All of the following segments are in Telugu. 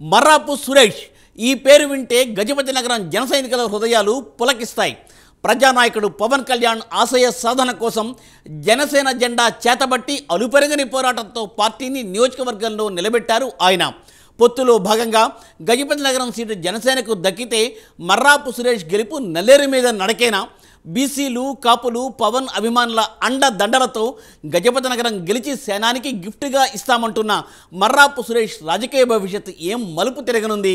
మర్రాపు సురేష్ ఈ పేరు వింటే గజపతి నగరం జన సైనికుల హృదయాలు పులకిస్తాయి ప్రజానాయకుడు పవన్ కళ్యాణ్ ఆశయ సాధన కోసం జనసేన జెండా చేతబట్టి అలుపెరగని పోరాటంతో పార్టీని నియోజకవర్గంలో నిలబెట్టారు ఆయన పొత్తులో భాగంగా గజపతి నగరం సీటు జనసేనకు దక్కితే మర్రాపు సురేష్ గెలుపు నల్లేరు మీద నడకేనా బీసీలు కాపులు పవన్ అభిమానుల అండ దండలతో గజపతి నగరం గెలిచి సేనానికి గిఫ్ట్గా ఇస్తామంటున్న మర్రాపు సురేష్ రాజకీయ భవిష్యత్తు ఏం మలుపు తిరగనుంది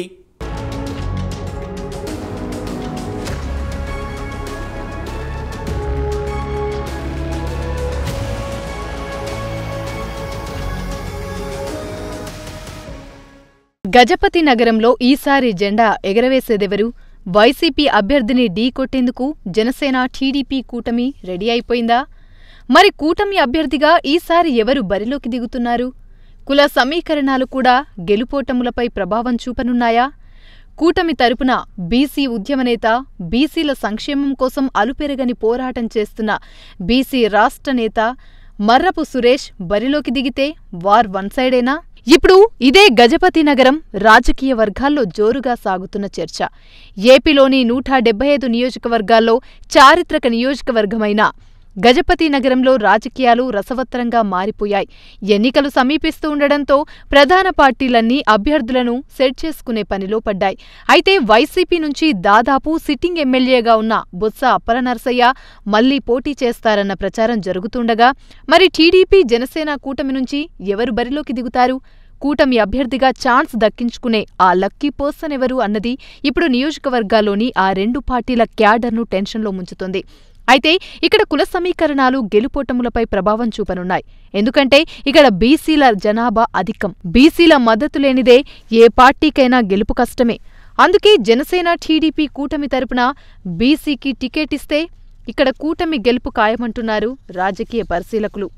గజపతి నగరంలో ఈసారి జెండా ఎగరవేసేదెవరు వైసీపీ అభ్యర్థిని ఢీకొట్టేందుకు జనసేన టీడీపీ కూటమి రెడీ అయిపోయిందా మరి కూటమి అభ్యర్థిగా ఈసారి ఎవరు బరిలోకి దిగుతున్నారు కుల సమీకరణాలు కూడా గెలుపోటములపై ప్రభావం చూపనున్నాయా కూటమి తరపున బీసీ ఉద్యమనేత బీసీల సంక్షేమం కోసం అలుపెరగని పోరాటం చేస్తున్న బీసీ రాష్ట్ర నేత మర్రపు సురేష్ బరిలోకి దిగితే వార్ వన్ సైడేనా ఇప్పుడు ఇదే గజపతి నగరం రాజకీయ వర్గాల్లో జోరుగా సాగుతున్న చర్చ ఏపీలోని నూట డెబ్బై ఐదు నియోజకవర్గాల్లో చారిత్రక నియోజకవర్గమైన గజపతి నగరంలో రాజకీయాలు రసవత్తరంగా మారిపోయాయి ఎన్నికలు సమీపిస్తూ ఉండడంతో ప్రధాన పార్టీలన్నీ అభ్యర్థులను సెట్ చేసుకునే పనిలో పడ్డాయి అయితే వైసీపీ నుంచి దాదాపు సిట్టింగ్ ఎమ్మెల్యేగా ఉన్న బొత్స అప్పలనరసయ్య మళ్లీ పోటీ చేస్తారన్న ప్రచారం జరుగుతుండగా మరి టీడీపీ జనసేన కూటమి నుంచి ఎవరు బరిలోకి దిగుతారు కూటమి అభ్యర్థిగా ఛాన్స్ దక్కించుకునే ఆ లక్కీ పర్సన్ ఎవరు అన్నది ఇప్పుడు నియోజకవర్గాల్లోని ఆ రెండు పార్టీల క్యాడర్ను టెన్షన్లో ముంచుతోంది అయితే ఇక్కడ కుల సమీకరణాలు గెలుపోటములపై ప్రభావం చూపనున్నాయి ఎందుకంటే ఇక్కడ బీసీల జనాభా అధికం బీసీల మద్దతు లేనిదే ఏ పార్టీకైనా గెలుపు కష్టమే అందుకే జనసేన టీడీపీ కూటమి తరపున బీసీకి టికెట్ ఇస్తే ఇక్కడ కూటమి గెలుపు ఖాయమంటున్నారు రాజకీయ పరిశీలకులు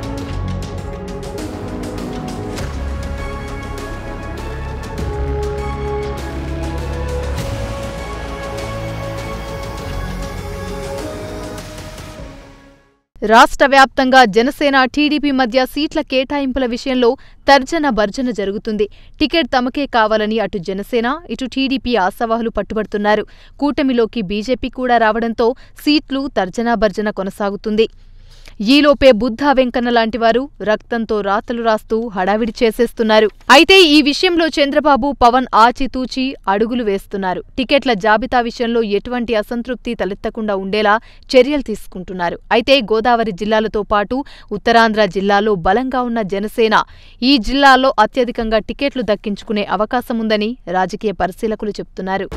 రాష్ట్ర వ్యాప్తంగా జనసేన టీడీపీ మధ్య సీట్ల కేటాయింపుల విషయంలో తర్జన భర్జన జరుగుతుంది టికెట్ తమకే కావాలని అటు జనసేన ఇటు టీడీపీ ఆశావాహులు పట్టుబడుతున్నారు కూటమిలోకి బీజేపీ కూడా రావడంతో సీట్లు తర్జనా భర్జన కొనసాగుతుంది ఈలోపే బుద్ధా వెంకన్న లాంటివారు రక్తంతో రాతలు రాస్తూ హడావిడి చేసేస్తున్నారు అయితే ఈ విషయంలో చంద్రబాబు పవన్ ఆచితూచి అడుగులు వేస్తున్నారు టికెట్ల జాబితా విషయంలో ఎటువంటి అసంతృప్తి తలెత్తకుండా ఉండేలా చర్యలు తీసుకుంటున్నారు అయితే గోదావరి జిల్లాలతో పాటు ఉత్తరాంధ్ర జిల్లాలో బలంగా ఉన్న జనసేన ఈ జిల్లాల్లో అత్యధికంగా టికెట్లు దక్కించుకునే అవకాశముందని రాజకీయ పరిశీలకులు చెబుతున్నారు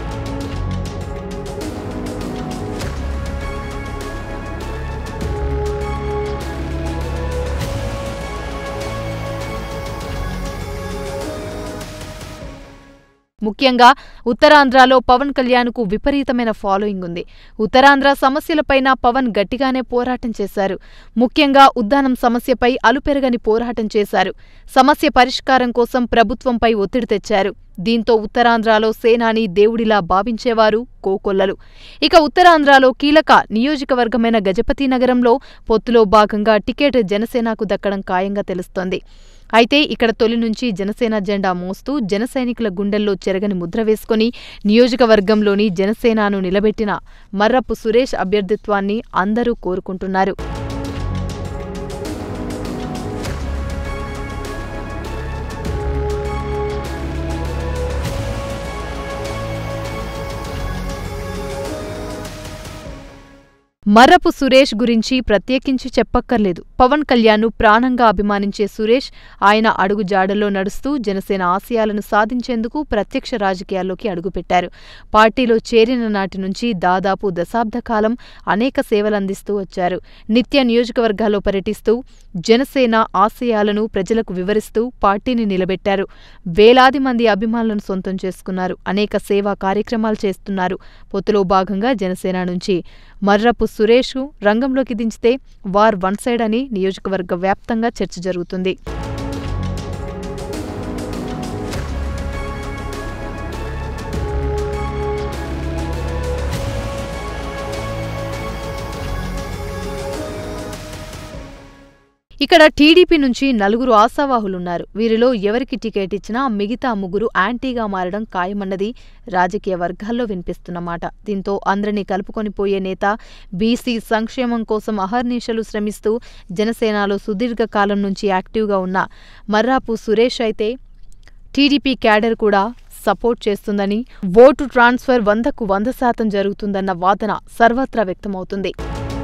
ముఖ్యంగా ఉత్తరాంధ్రలో పవన్ కళ్యాణ్కు విపరీతమైన ఫాలోయింగ్ ఉంది ఉత్తరాంధ్ర సమస్యలపైన పవన్ గట్టిగానే పోరాటం చేశారు ముఖ్యంగా ఉద్దానం సమస్యపై అలుపెరగని పోరాటం చేశారు సమస్య పరిష్కారం కోసం ప్రభుత్వంపై ఒత్తిడి తెచ్చారు దీంతో ఉత్తరాంధ్రలో సేనాని దేవుడిలా భావించేవారు కోకొల్లలు ఇక ఉత్తరాంధ్రలో కీలక నియోజకవర్గమైన గజపతి నగరంలో పొత్తులో భాగంగా టికెట్ జనసేనకు దక్కడం ఖాయంగా తెలుస్తోంది అయితే ఇక్కడ తొలి నుంచి జనసేన జెండా మోస్తూ జన సైనికుల గుండెల్లో చెరగని ముద్ర వేసుకుని నియోజకవర్గంలోని జనసేనను నిలబెట్టిన మర్రపు సురేష్ అభ్యర్థిత్వాన్ని అందరూ కోరుకుంటున్నారు మర్రపు సురేష్ గురించి ప్రత్యేకించి చెప్పక్కర్లేదు పవన్ కళ్యాణ్ను ప్రాణంగా అభిమానించే సురేష్ ఆయన అడుగు జాడల్లో నడుస్తూ జనసేన ఆశయాలను సాధించేందుకు ప్రత్యక్ష రాజకీయాల్లోకి అడుగుపెట్టారు పార్టీలో చేరిన నాటి నుంచి దాదాపు దశాబ్ద కాలం అనేక సేవలందిస్తూ వచ్చారు నిత్య నియోజకవర్గాల్లో పర్యటిస్తూ జనసేన ఆశయాలను ప్రజలకు వివరిస్తూ పార్టీని నిలబెట్టారు వేలాది మంది అభిమానులను సొంతం చేసుకున్నారు అనేక సేవా కార్యక్రమాలు చేస్తున్నారు పొత్తులో భాగంగా జనసేన నుంచి మర్రపు సురేష్ రంగంలోకి దించితే వార్ వన్ సైడ్ అని నియోజకవర్గ వ్యాప్తంగా చర్చ జరుగుతుంది ఇక్కడ టీడీపీ నుంచి నలుగురు ఆశావాహులున్నారు వీరిలో ఎవరికి టికెట్ ఇచ్చినా మిగతా ముగ్గురు యాంటీగా మారడం ఖాయమన్నది రాజకీయ వర్గాల్లో వినిపిస్తున్న మాట దీంతో అందరినీ కలుపుకొని పోయే నేత బీసీ సంక్షేమం కోసం అహర్నిశలు శ్రమిస్తూ జనసేనలో సుదీర్ఘకాలం నుంచి యాక్టివ్గా ఉన్న మర్రాపు సురేష్ అయితే టీడీపీ క్యాడర్ కూడా సపోర్ట్ చేస్తుందని ఓటు ట్రాన్స్ఫర్ వందకు వంద శాతం జరుగుతుందన్న వాదన సర్వత్రా వ్యక్తమవుతుంది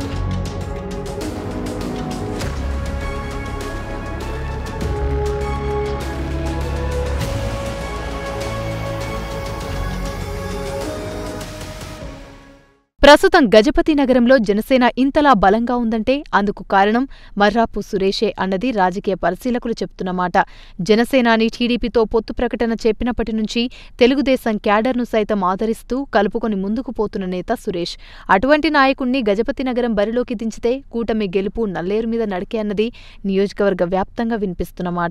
ప్రస్తుతం గజపతి నగరంలో జనసేన ఇంతలా బలంగా ఉందంటే అందుకు కారణం మర్రాపు సురేషే అన్నది రాజకీయ పరిశీలకులు చెప్తున్న మాట జనసేనాని టీడీపీతో పొత్తు ప్రకటన చెప్పినప్పటి నుంచి తెలుగుదేశం క్యాడర్ను సైతం ఆదరిస్తూ కలుపుకొని ముందుకు పోతున్న నేత సురేష్ అటువంటి నాయకుణ్ణి గజపతి నగరం బరిలోకి దించితే కూటమి గెలుపు నల్లేరు మీద నడికే అన్నది నియోజకవర్గ వ్యాప్తంగా వినిపిస్తున్న మాట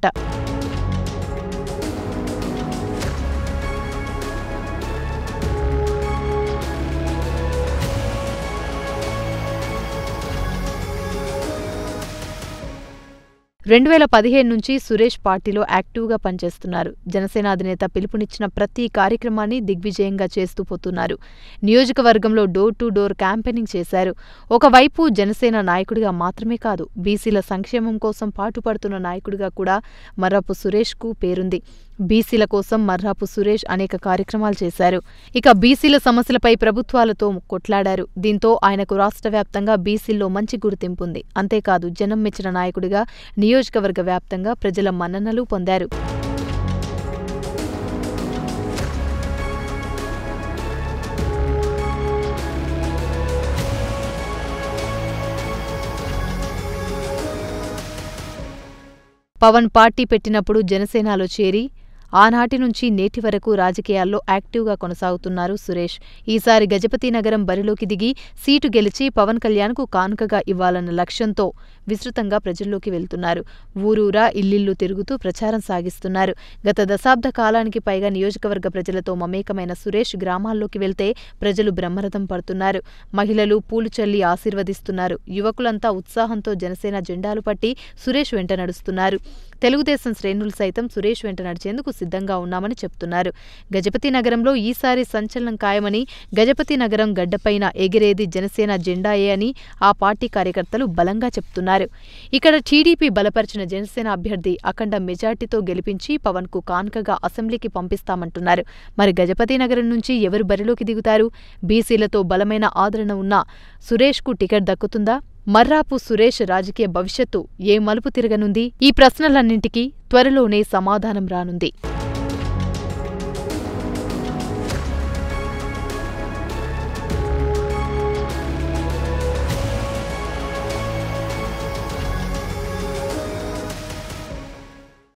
రెండు వేల పదిహేను నుంచి సురేష్ పార్టీలో యాక్టివ్గా పనిచేస్తున్నారు జనసేన అధినేత పిలుపునిచ్చిన ప్రతి కార్యక్రమాన్ని దిగ్విజయంగా చేస్తూ పోతున్నారు నియోజకవర్గంలో డోర్ టు డోర్ క్యాంపెయినింగ్ చేశారు ఒకవైపు జనసేన నాయకుడిగా మాత్రమే కాదు బీసీల సంక్షేమం కోసం పాటుపడుతున్న నాయకుడిగా కూడా మర్రపు సురేష్కు పేరుంది బీసీల కోసం మర్రాపు సురేష్ అనేక కార్యక్రమాలు చేశారు ఇక బీసీల సమస్యలపై ప్రభుత్వాలతో కొట్లాడారు దీంతో ఆయనకు రాష్ట్ర వ్యాప్తంగా బీసీల్లో మంచి గుర్తింపు ఉంది అంతేకాదు జనం మెచ్చిన నాయకుడిగా నియోజకవర్గ వ్యాప్తంగా ప్రజల మన్ననలు పొందారు పవన్ పార్టీ పెట్టినప్పుడు జనసేనలో చేరి ఆనాటి నుంచి నేటి వరకు రాజకీయాల్లో యాక్టివ్గా కొనసాగుతున్నారు సురేష్ ఈసారి గజపతి నగరం బరిలోకి దిగి సీటు గెలిచి పవన్ కళ్యాణ్కు కానుకగా ఇవ్వాలన్న లక్ష్యంతో విస్తృతంగా ప్రజల్లోకి వెళ్తున్నారు ఊరూరా ఇల్లిల్లు తిరుగుతూ ప్రచారం సాగిస్తున్నారు గత దశాబ్ద కాలానికి పైగా నియోజకవర్గ ప్రజలతో మమేకమైన సురేష్ గ్రామాల్లోకి వెళ్తే ప్రజలు బ్రహ్మరథం పడుతున్నారు మహిళలు పూలు చల్లి ఆశీర్వదిస్తున్నారు యువకులంతా ఉత్సాహంతో జనసేన జెండాలు పట్టి సురేష్ వెంట నడుస్తున్నారు తెలుగుదేశం శ్రేణులు సైతం సురేష్ వెంట నడిచేందుకు సిద్ధంగా ఉన్నామని చెప్తున్నారు గజపతి నగరంలో ఈసారి సంచలనం ఖాయమని గజపతి నగరం గడ్డపైన ఎగిరేది జనసేన జెండాయే అని ఆ పార్టీ కార్యకర్తలు బలంగా చెప్తున్నారు ఇక్కడ టీడీపీ బలపరిచిన జనసేన అభ్యర్థి అఖండ మెజార్టీతో గెలిపించి పవన్కు కాన్కగా అసెంబ్లీకి పంపిస్తామంటున్నారు మరి గజపతి నగరం నుంచి ఎవరు బరిలోకి దిగుతారు బీసీలతో బలమైన ఆదరణ ఉన్న సురేష్కు టికెట్ దక్కుతుందా మర్రాపు సురేష్ రాజకీయ భవిష్యత్తు ఏ మలుపు తిరగనుంది ఈ ప్రశ్నలన్నింటికీ త్వరలోనే సమాధానం రానుంది